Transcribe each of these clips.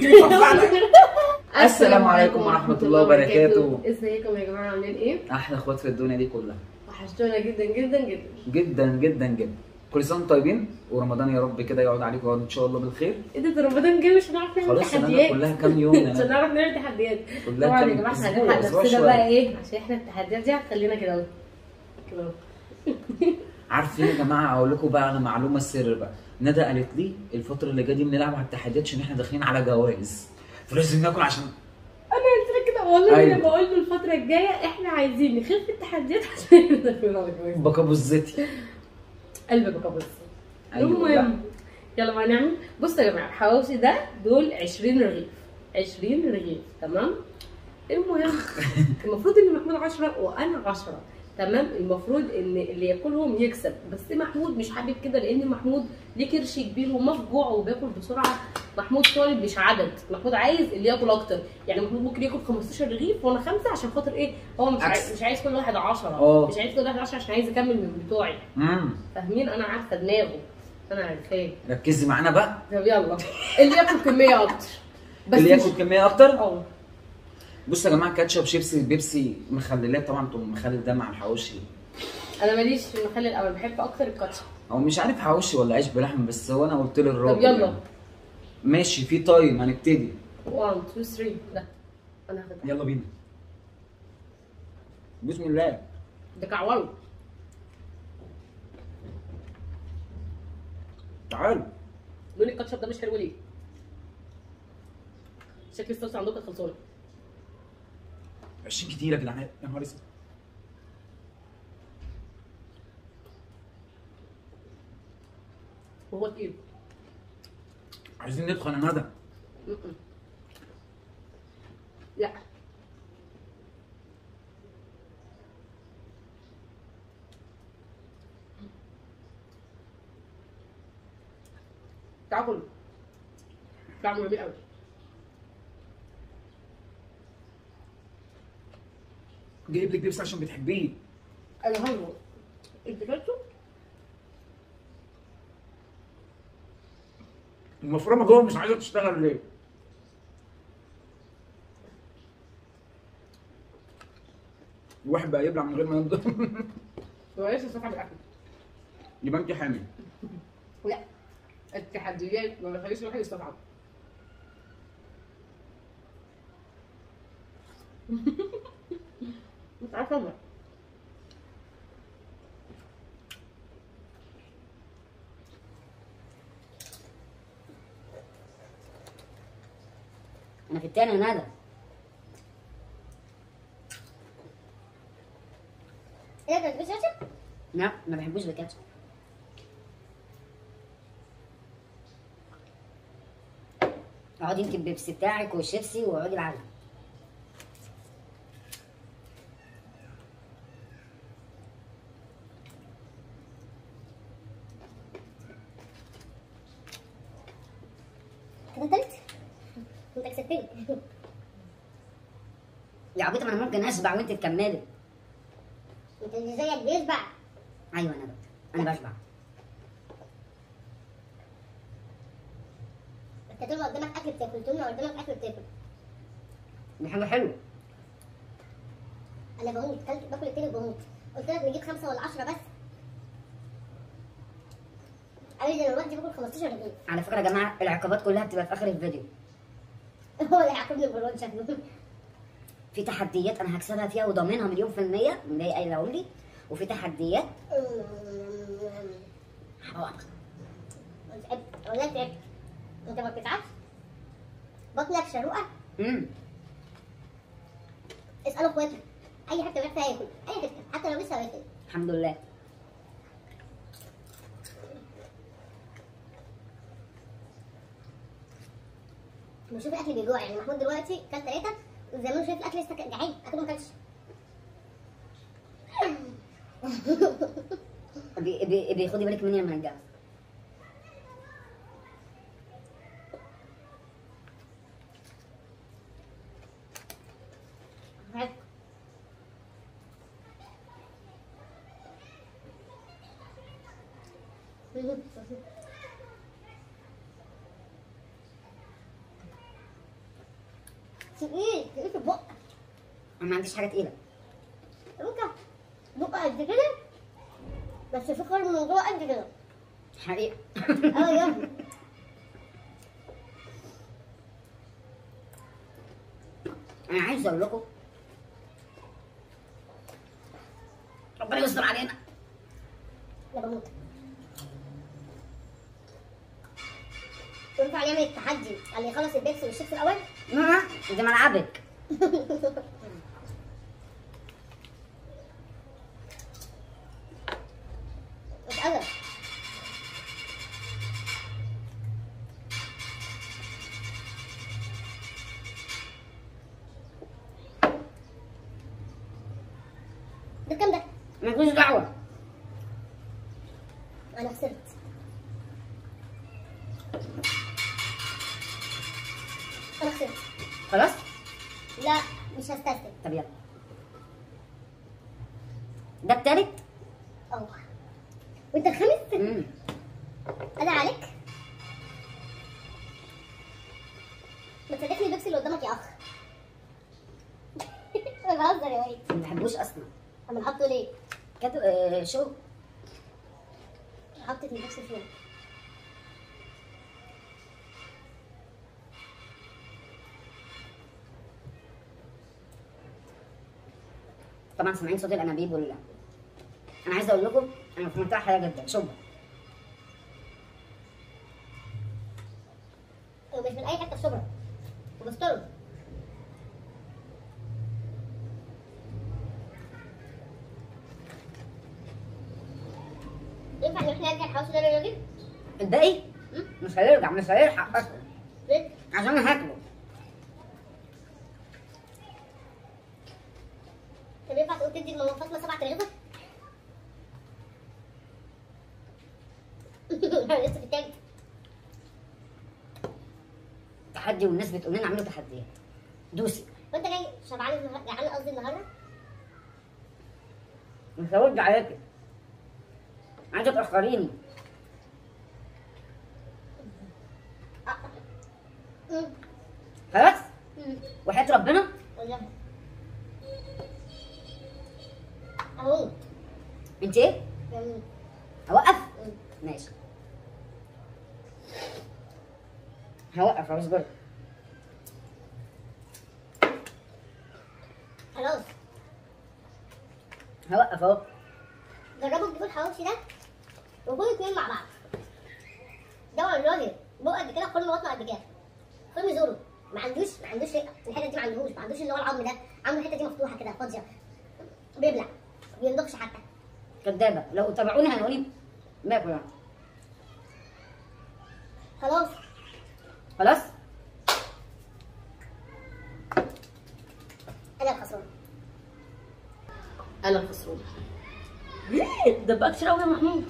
السلام عليكم ورحمة الله وبركاته. ازيكم يا جماعه عاملين ايه؟ احلى اخوات في الدنيا دي كلها وحشتونا جدا جدا جدا جدا جدا جدا كل سنه وانتم طيبين ورمضان يا رب كده يقعد عليكم ويقعد ان شاء الله بالخير ايه ده ده رمضان جاي مش هنعرف نعمل خلاص انا تحديات كلها كام يوم مش انا هنعرف نعمل تحديات كلها طبعا يا كام جماعه احنا أسبوع، هنلحق أسبوع نفسنا شوية. بقى ايه عشان احنا التحديات دي هتخلينا كده اهو كده اهو عارفين يا جماعه اقول لكم بقى على معلومه سر بقى ندى قالت لي الفتره اللي جايه دي بنلعب على التحديات عشان احنا داخلين على جوائز فلازم ناكل عشان انا قلت لك كده والله أيوة. انا بقول له الفتره الجايه احنا عايزين نخف التحديات عشان ندخل على الجواز بكابوزتي قلبك بقى بص أيوة. المهم يلا بقى نعمل بصوا يا جماعه الحواوشي ده دول 20 رغيف 20 رغيف تمام المهم المفروض ان محمود 10 وانا 10 تمام المفروض ان اللي ياكلهم يكسب بس محمود مش حابب كده لان محمود ليه كرش كبير ومفجوع وبياكل بسرعه محمود طالب مش عدد محمود عايز اللي ياكل اكتر يعني محمود ممكن ياكل 15 رغيف وانا خمسه عشان خاطر ايه هو مش عايز عكس. مش عايز كل واحد 10 اه. مش عايز كل واحد 10 عشان عايز اكمل من بتوعي امم فاهمين انا عارفه دماغه انا عارفاه ركزي معانا بقى طب يلا اللي ياكل كميه اكتر بس اللي مش- ياكل كميه اكتر اه بصوا يا جماعه كاتشب شيبسي بيبسي مخللات طبعا انتم مخلل ده مع الحواوشي انا ماليش في المخلل الاول بحب اكتر الكاتشب هو مش عارف حواوشي ولا عيش بلحمه بس هو انا قلت له الراجل طب يلا يعني. ماشي في تايم هنبتدي 1 2 3 لا انا هاخد ده. يلا بينا بسم الله ده كعوله تعال لون الكاتشب ده مش حلو ليه؟ شكل الصلصه عندكم خلصانه 20 كتير يا جدعان يا نهار اسود وهو تقيل عايزين ندخل يا ندى م-م. لا تعال كله طعمه جميل قوي جايب لك بيبسي عشان بتحبيه انا هايبو انت كلته؟ المفرمه جوه مش عايزه تشتغل ليه؟ الواحد بقى يبلع من غير ما ينضف هو لسه صفحه بالاكل يبقى انت حامل لا التحديات ما بيخليش الواحد يستطعم مش عارفه أنا. انا في التاني يا ندى ايه ده مش كاتشب؟ لا ما بحبوش بالكاتشب اقعدي انت البيبسي بتاعك والشيبسي واقعدي معانا كده تالت؟ انت كسبتني يا عبيطه ما انا ممكن اشبع وانت تكملي انت اللي زيك بيشبع ايوه انا انا بشبع انت طول ما قدامك اكل بتاكل طول ما قدامك اكل بتاكل دي حاجه حلوه انا بموت كلت باكل التاني وبموت قلت لك نجيب خمسه ولا 10 بس قال لي ده انا دلوقتي باكل 15 رغيف على فكره يا جماعه العقابات كلها بتبقى في اخر الفيديو هو اللي هيعاقبني بالواد شكله في تحديات انا هكسبها فيها وضامنها مليون في الميه من اللي هي قايله لي وفي تحديات تعبت والله تعبت انت ما بتتعبش بطنك شروقه امم اسالوا اخواتك اي حته بيروح فيها ياكل اي حته حتى لو لسه واكل الحمد لله بشوف الاكل بيجوع يعني محمود دلوقتي كل ثلاثه وزي ما شايف الاكل لسه جعان اكله ما كلش بي- بي- بياخدي بالك مني لما نتجوز تقيل تقيل في البق انا ما عنديش حاجه تقيله ممكن بق قد كده بس في خرم من جوه قد كده حقيقه اه يا انا عايز اقول لكم ربنا يستر علينا انا بموت ينفع نعمل التحدي اللي يخلص البيبسي والشيبس الاول ماما دي ملعبك مش قادر ده كام ده؟ مالكوش دعوه انا خسرت انا خسرت خلاص لا مش هستسلم طب يلا ده التالت اه وانت الخامس امم انا عليك ما تصدقني اللبس اللي قدامك يا اخ انا بهزر يا وحيد ما بحبوش اصلا اما نحطه ليه؟ كاتو آه شو حطت اللبس فين؟ طبعا سامعين صوت الانابيب ولا انا عايزه اقول لكم انا في منطقه حلوه جدا شوف ومش من اي حته في شبرا وبسترد ينفع نروح نرجع الحوش ده للراجل؟ الباقي مش هيرجع مش هيلحق اصلا ليه؟ عشان انا هاكله طب ينفع تقول تدي لماما فاطمه سبع ترغيفه؟ لسه في التالت تحدي والناس بتقول لنا اعملوا تحديات دوسي وانت جاي شبعان النهارده جعان قصدي النهارده؟ مش هرد عليكي عايزه تاخريني امم خلاص امم وحياه ربنا والله اهو انت ايه جميل اوقف مم. ماشي هوقف خلاص برضه خلاص هوقف اهو جربوا تجيبوا الحواوشي ده وكلوا اتنين مع بعض ده والله بقى قد كده خرم بطنه قد كده خرم زورو ما عندوش ما عندوش الحته دي ما عندهوش ما عندوش اللي هو العظم ده عنده الحته دي مفتوحه كده فاضيه بيبلع ما بينضخش حتى كدابه لو تابعوني هنقول باكل يعني. خلاص خلاص انا الخسران انا الخسران ده بقى كتير قوي يا محمود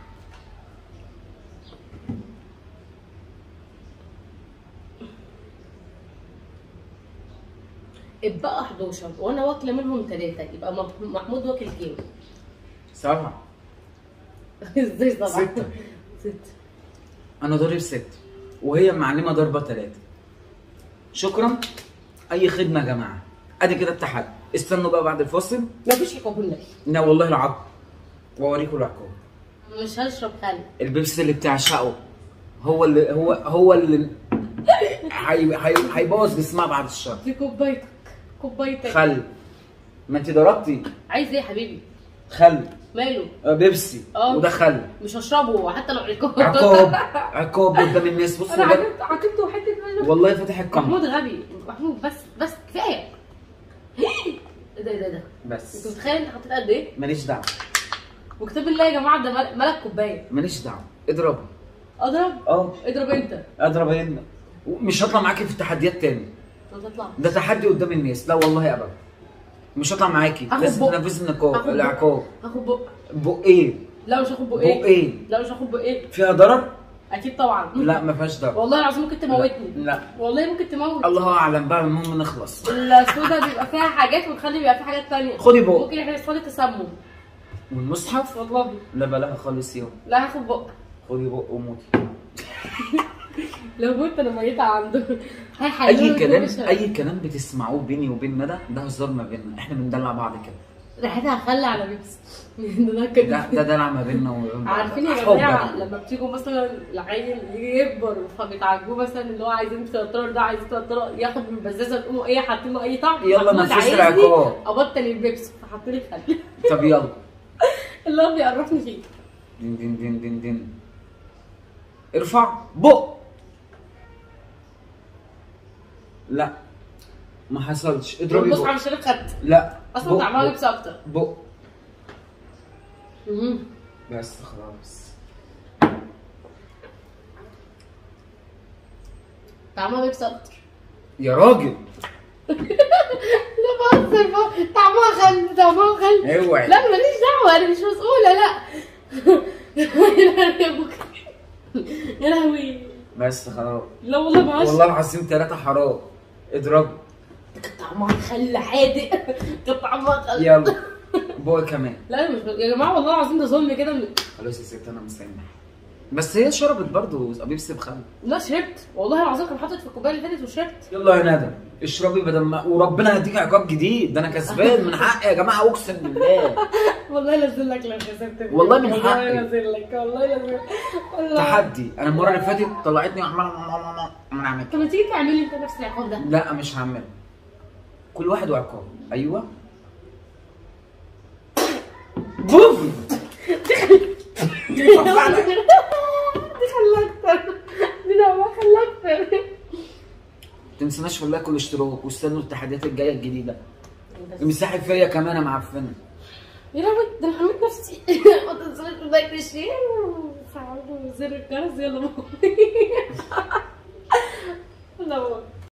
اتبقى 11 وانا واكله منهم ثلاثه يبقى مح- محمود واكل كام؟ سبعة ازاي طبعا؟ ستة. ستة انا ضارب ست وهي معلمه ضربه ثلاثه شكرا اي خدمه يا جماعه ادي كده التحدي استنوا بقى بعد الفاصل مفيش عقاب النبي لا والله العقل واوريكم العقاب مش هشرب خل البيبسي اللي بتعشقه هو اللي هو هو اللي هي- هي- هيبوظ جسمها بعد الشر في كوبايتك كوبايتك خل ما انت ضربتي عايز ايه يا حبيبي؟ خل ماله؟ آه، بيبسي اه. وده خل مش هشربه حتى لو عقاب عقاب عقاب قدام الناس بصوا انا والله- عجبت عجبته حته ماله والله فاتح الكاميرا محمود غبي محمود بس بس كفايه ايه ده ايه ده ده انت بس متخيل انت حطيت قد ايه؟ ماليش دعوه وكتاب الله يا جماعه ده مل- ملك كوبايه ماليش دعوه اضربي اضرب اه اضرب انت اضرب هنا مش هطلع معاكي في التحديات تاني ما تطلع ده تحدي قدام الناس لا والله ابدا مش هطلع معاكي هاخد لازم بق. تنفذي هاخد النقاب بق. العقاب هاخد بق بق ايه لا مش هاخد بق بق ايه ايه لا مش هاخد بق ايه فيها ضرر اكيد طبعا لا ما فيهاش ضرر والله العظيم ممكن تموتني لا والله ممكن تموت الله اعلم بقى المهم نخلص السودا بيبقى فيها حاجات وتخلي بيبقى فيها حاجات تانية خدي بق ممكن يحصل لي تسمم والمصحف والله لا بلاها خالص يوم لا هاخد بق خدي بق وموتي لو كنت انا ميتة عنده هيحللوا اي لي كلام كل شيء. اي كلام بتسمعوه بيني وبين ندى ده هزار ما بيننا احنا بندلع بعض كده ريحتها خلى على بيبسي ده ده كده ده ده دلع ما بيننا وبين بعض. عارفين يا حب جماعه بقى. لما بتيجوا مثلا العيل يجي يكبر فبتعجبوه مثلا اللي هو عايزين تلاترة ده عايزين تلاترة ياخد من البزازه تقوموا ايه حاطين له اي طعم يلا محمود نفذ عايزني العقاب. ابطل البيبسي فحطوا لي خل طب يلا اللي هو بيعرفني فيه دين دين دين دين دين ارفع بق لا ما حصلش اضربي بص بق على شرب خدت لا اصلا بق، طعمها بق، بيبسي اكتر بق مم. بس خلاص طعمها بيبسي اكتر يا راجل لا بهزر بقى. طعمها خل طعمها خل اوعي لا ماليش دعوه انا مش مسؤوله لا يا لهوي بس خلاص لا والله ما عشت. والله العظيم ثلاثة حرام اضرب كان طعمها خل حادق كان طعمها خل يلا بق كمان لا أنا مش يا جماعه والله العظيم ده ظلم كده من- خلاص يا ست انا مستني بس هي شربت برضه بيبسي بخل لا شربت والله العظيم كان حاطط في الكوبايه اللي فاتت وشربت يلا يا ندى اشربي بدل ما وربنا هيديك عقاب جديد ده انا كسبان من حقي يا جماعه اقسم بالله والله نزل لك لو كسبت والله من والله حقي. نزل لك والله نزل والله تحدي انا المره اللي فاتت طلعتني وعمال عمال اعمل طب ما تيجي تعملي انت نفس العقاب ده لا مش هعمل كل واحد وعقاب ايوه بوف دي خلاك اكتر دي ده ما خلاك اكتر تنسناش والله كل اشتراك واستنوا التحديات الجايه الجديده امسحي فيا كمان يا معفنه يا لهوي ده انا حميت نفسي ما تنسوش لايك الشير وفعلوا زر الجرس يلا باي يلا باي